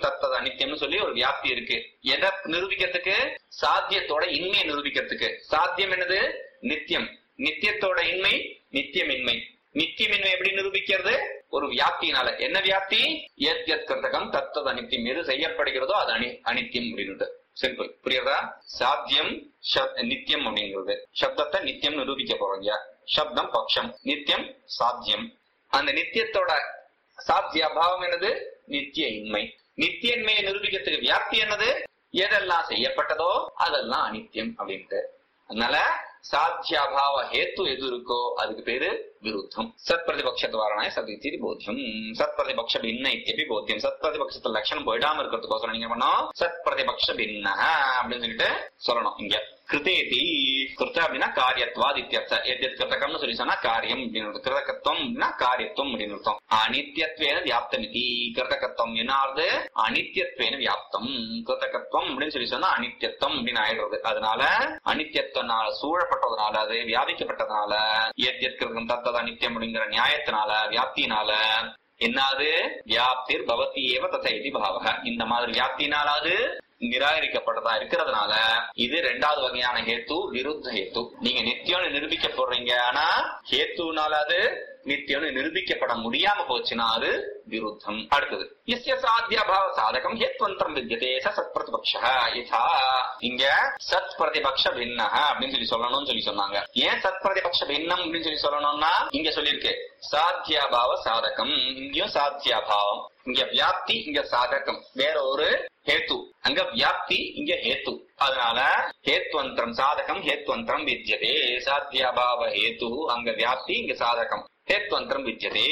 தத்தது அனித்தியம்னு சொல்லி ஒரு வியாப்தி இருக்கு எதை நிரூபிக்கிறதுக்கு சாத்தியத்தோட இன்மையை நிரூபிக்கிறதுக்கு சாத்தியம் என்னது நித்தியம் நித்தியத்தோட இன்மை நித்தியமின்மை நித்தியமின்மை எப்படி நிரூபிக்கிறது ஒரு வியாப்தியினால என்ன வியாப்தி ஏத் எத் கிருத்தகம் தத்தது அனித்தியம் எது செய்யப்படுகிறதோ அது அனி அனித்தியம் அப்படின்னு சிம்பிள் புரியுறதா சாத்தியம் சப்- நித்தியம் அப்படிங்கிறது சப்தத்தை நித்தியம் நிரூபிக்க போறோம் சப்தம் பக்ஷம் நித்தியம் சாத்தியம் அந்த நித்தியத்தோட சாத்திய அபாவம் என்னது நித்திய இன்மை நித்திய இன்மையை நிரூபிக்கிறதுக்கு வியாப்தி என்னது எதெல்லாம் செய்யப்பட்டதோ அதெல்லாம் அனித்தியம் அப்படின்ட்டு அதனால சாத்தியாபாவ ஹேத்து எது இருக்கோ அதுக்கு பேரு விருத்தம் சத் பிரதிபக்ஷத்வாரணாய சதித்தி போத்தியம் சத் பிரதிபக்ஷ பின்ன இத்தியபி போத்தியம் சத் பிரதிபக்ஷத்துல லட்சணம் போயிடாம இருக்கிறதுக்கோசரம் நீங்க பண்ணோம் சத் பிரதிபக்ஷ பின்ன அப்படின்னு சொல்லிட்டு சொல்லணும் இங்க கிருதேதி கிருத்த அப்படின்னா காரியத்வாத் இத்தியர்த்த எத் கிருத்தகம்னு சொல்லி சொன்னா காரியம் அப்படின்னு கிருதகத்துவம் அப்படின்னா காரியத்துவம் அப்படின்னு அர்த்தம் அனித்யத்வேன வியாப்தமிதி கிருதகத்துவம் என்ன ஆறுது அனித்யத்வேன வியாப்தம் கிருதகத்துவம் அப்படின்னு சொல்லி சொன்னா அனித்யத்துவம் அப்படின்னு ஆயிடுறது அதனால அனித்யத்துவனால சூழப்பட்டதுனால அது வியாபிக்கப்பட்டதுனால எத் எத் கிருதகம் தத்தது அனித்யம் அப்படிங்கிற நியாயத்தினால வியாப்தியினால என்னாது வியாப்திர் பவதி ஏவ தத இதி பாவக இந்த மாதிரி வியாப்தினாலாவது நிராகரிக்கப்பட்டதா இருக்கிறதுனால இது ரெண்டாவது வகையான ஹேத்து விருத்த ஹேத்து நீங்க நித்தியம்னு நிரூபிக்க போடுறீங்க ஆனா ஹேத்துனால அது நித்தியம்னு நிரூபிக்கப்பட முடியாம போச்சுன்னா அது விருத்தம் அடுத்தது எஸ்ய சாத்தியபாவ சாதகம் ஹேத்வந்தரம் வித்தியதே ச சத் பிரதிபக்ஷ யதா இங்க சத் பிரதிபக்ஷ பின்ன அப்படின்னு சொல்லி சொல்லணும்னு சொல்லி சொன்னாங்க ஏன் சத் பிரதிபக்ஷ பின்னம் அப்படின்னு சொல்லி சொல்லணும்னா இங்க சொல்லியிருக்கு சாத்தியாபாவ சாதகம் இங்கேயும் சாத்தியாபாவம் இங்க வியாப்தி இங்க சாதகம் வேற ஒரு ஹேத்து அங்க வியாப்தி இங்க ஹேத்து அதனால ஹேத்வந்திரம் சாதகம் ஹேத்வந்திரம் வித்யதே சாத்தியாபாவ ஹேத்து அங்க வியாப்தி இங்க சாதகம் ஹேத்வந்திரம் வித்யதே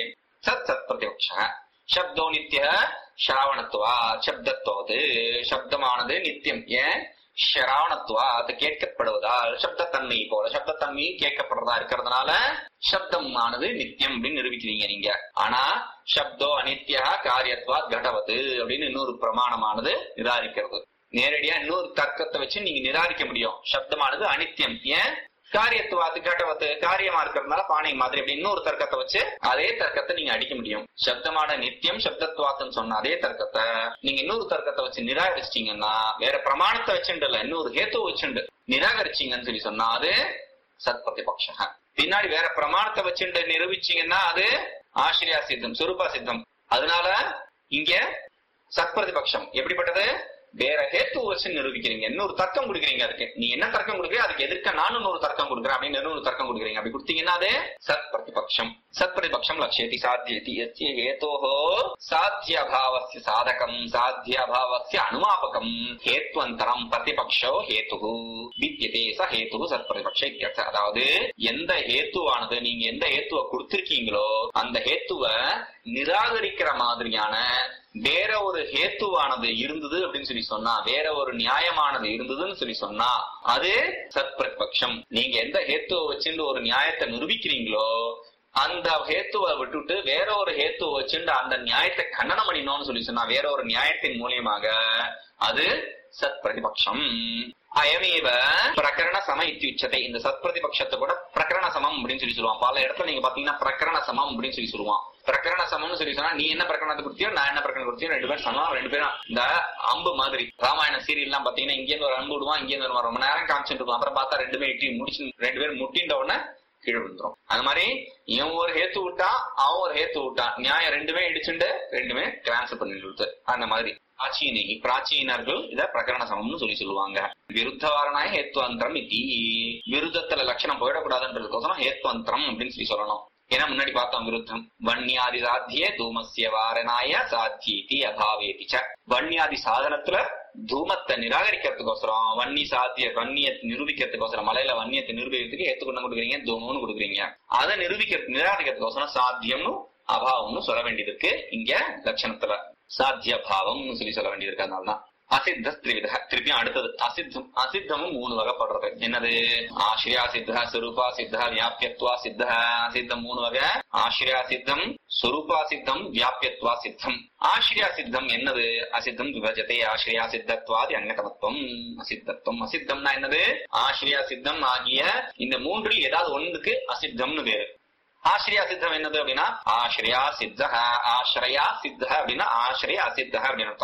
சத் சத் பிரதிபக்ஷ சப்தோ நித்திய ஸ்ராவணத்துவா சப்தத்துவது சப்தமானது நித்தியம் ஏன் ஷராவணத்துவா அது கேட்கப்படுவதால் சப்தத்தன்மை போல சப்தத்தன்மை கேட்கப்படுறதா இருக்கிறதுனால சப்தம் ஆனது நித்தியம் அப்படின்னு நிரூபிக்கிறீங்க நீங்க ஆனா சப்தோ அனித்யா காரியத்வா கடவத்து அப்படின்னு இன்னொரு பிரமாணமானது நிராகரிக்கிறது நேரடியா இன்னொரு தர்க்கத்தை வச்சு நீங்க நிராகரிக்க முடியும் சப்தமானது அனித்தியம் ஏன் காரியத்துவாது கடவத்து காரியமா இருக்கிறதுனால பானை மாதிரி அப்படி இன்னொரு தர்க்கத்தை வச்சு அதே தர்க்கத்தை நீங்க அடிக்க முடியும் சப்தமான நித்தியம் சப்தத்துவாத்துன்னு சொன்ன அதே தர்க்கத்தை நீங்க இன்னொரு தர்க்கத்தை வச்சு நிராகரிச்சிட்டீங்கன்னா வேற பிரமாணத்தை வச்சுட்டு இல்ல இன்னொரு ஹேத்துவ வச்சுண்டு நிராகரிச்சீங்கன்னு சொல்லி சொன்னா அது சத் பிரதிபக்ஷ பின்னாடி வேற பிரமாணத்தை வச்சுட்டு நிரூபிச்சீங்கன்னா அது ஆசிரியா சித்தம் சுரூபா சித்தம் அதனால இங்க சத் பிரதிபக்ஷம் எப்படிப்பட்டது வேற ஹேத்து வச்சு நிரூபிக்கிறீங்க இன்னொரு தர்க்கம் கொடுக்குறீங்க அதுக்கு நீ என்ன தர்க்கம் கொடுக்குறீங்க அதுக்கு எதிர்க்க நானும் இன்னொரு தர்க்கம் கொடுக்குறேன் அப்படின்னு இன்னொரு தர்க்கம் கொடுக்குறீங்க அப்படி கொடுத்தீங்கன்னா அது சத் பிரதிபக்ஷம் சத் பிரதிபக்ஷம் லட்சியதி சாத்தியதி எஸ்ய ஹேதோஹோ சாத்தியபாவஸ்ய சாதகம் சாத்தியபாவஸ்ய அனுமாபகம் ஹேத்வந்தரம் பிரதிபக்ஷோ ஹேத்து வித்தியதே ச ஹேத்து சத் பிரதிபக்ஷ இத்தியர்த்தம் அதாவது எந்த ஹேத்துவானது நீங்க எந்த ஹேத்துவ கொடுத்திருக்கீங்களோ அந்த ஹேத்துவ நிராகரிக்கிற மாதிரியான வேற ஒரு ஹேத்துவானது இருந்தது அப்படின்னு சொல்லி சொன்னா வேற ஒரு நியாயமானது இருந்ததுன்னு சொல்லி சொன்னா அது சத் பிரதிபக்ஷம் நீங்க எந்த ஹேத்துவ வச்சுட்டு ஒரு நியாயத்தை நிரூபிக்கிறீங்களோ அந்த ஹேத்துவை விட்டுட்டு வேற ஒரு ஹேத்துவ வச்சுட்டு அந்த நியாயத்தை கண்டனம் பண்ணினோம்னு சொல்லி சொன்னா வேற ஒரு நியாயத்தின் மூலியமாக அது சத் பிரதிபக்ஷம் அயமேவ பிரகரண சம இத்தியுச்சதை இந்த சத் பிரதிபக்ஷத்தை கூட பிரகரண சமம் அப்படின்னு சொல்லி சொல்லுவான் பல இடத்துல நீங்க பாத்தீங்கன்னா பிரகரண சமம் அப்படின்னு சொல்லி சொல்லுவான் பிரகரண சமம்னு சொல்லி சொன்னா நீ என்ன பிரகரணத்தை கொடுத்தியோ நான் என்ன பிரகரணம் கொடுத்தியோ ரெண்டு பேரும் சமம் ரெண்டு பேரும் இந்த அம்பு மாதிரி ராமாயண சீரியல் எல்லாம் பாத்தீங்கன்னா இங்க இருந்து ஒரு அம்பு விடுவான் இங்க இருந்து ஒரு ரொம்ப நேரம் காமிச்சிட்டு இருப்பான் அப்புறம் பார்த்தா ரெண்டு பேரும் இட்டி முடிச்சு ரெண்டு பேரும் முட்டின்ற உடனே கீழே விழுந்துரும் அந்த மாதிரி இவன் ஒரு ஹேத்து விட்டான் அவன் ஒரு ஹேத்து விட்டான் நியாயம் ரெண்டுமே இடிச்சுண்டு ரெண்டுமே டிரான்ஸ்பர் பண்ணிட்டு அந்த மாதிரி பிராச்சீனி பிராச்சீனர்கள் இத பிரகரண சமம்னு சொல்லி சொல்லுவாங்க விருத்தவாரனாய ஹேத்வந்திரம் இத்தி விருத்தத்துல லட்சணம் போயிடக்கூடாதுன்றதுக்கோசரம் ஹேத்வந்திரம் அப்படின்னு சொல்லி சொல்லணும் ஏன்னா முன்னாடி பார்த்தோம் விருத்தம் வன்னியாதி சாத்தியே தூமசிய வாரணாய சாத்தியேதி அபாவேதி ச வன்னியாதி சாதனத்துல தூமத்தை நிராகரிக்கிறதுக்கோசரம் வன்னி சாத்திய வன்னியத்தை நிரூபிக்கிறதுக்கோசரம் மலையில வன்னியத்தை நிரூபிக்கிறதுக்கு ஏத்துக்கொண்டு கொடுக்குறீங்க தூமம்னு கொடுக்குறீங்க அதை நிரூபிக்க நிராகரிக்கிறதுக்கோசரம் சாத்தியம்னு அபாவம்னு சொல்ல வேண்டியது இருக்கு இங்க லட்சணத்துல சாத்திய பாவம்னு சொல்லி சொல்ல வேண்டியது இருக்கு அதனாலதான் அசித்த திரிவித திருப்பியும் அடுத்தது அசித்தம் அசித்தமும் மூணு வகைப்படுறது என்னது ஆசிரியா சித்த சுரூபா சித்த வியாபியத்வா சித்த அசித்தம் மூணு வகை ஆசிரியா சித்தம் சுரூபா சித்தம் வியாபியத்வா சித்தம் ஆசிரியா சித்தம் என்னது அசித்தம் விபஜத்தை ஆசிரியா சித்தத்வாதி அங்கதமத்துவம் அசித்தத்துவம் அசித்தம்னா என்னது ஆசிரியா சித்தம் ஆகிய இந்த மூன்றில் ஏதாவது ஒன்றுக்கு அசித்தம்னு பேரு ஆசிரியா சித்தம் என்னது அப்படின்னா ஆசிரியா சித்த ஆசிரியா சித்த அப்படின்னா ஆசிரியா அசித்த அப்படின்னு அர்த்தம்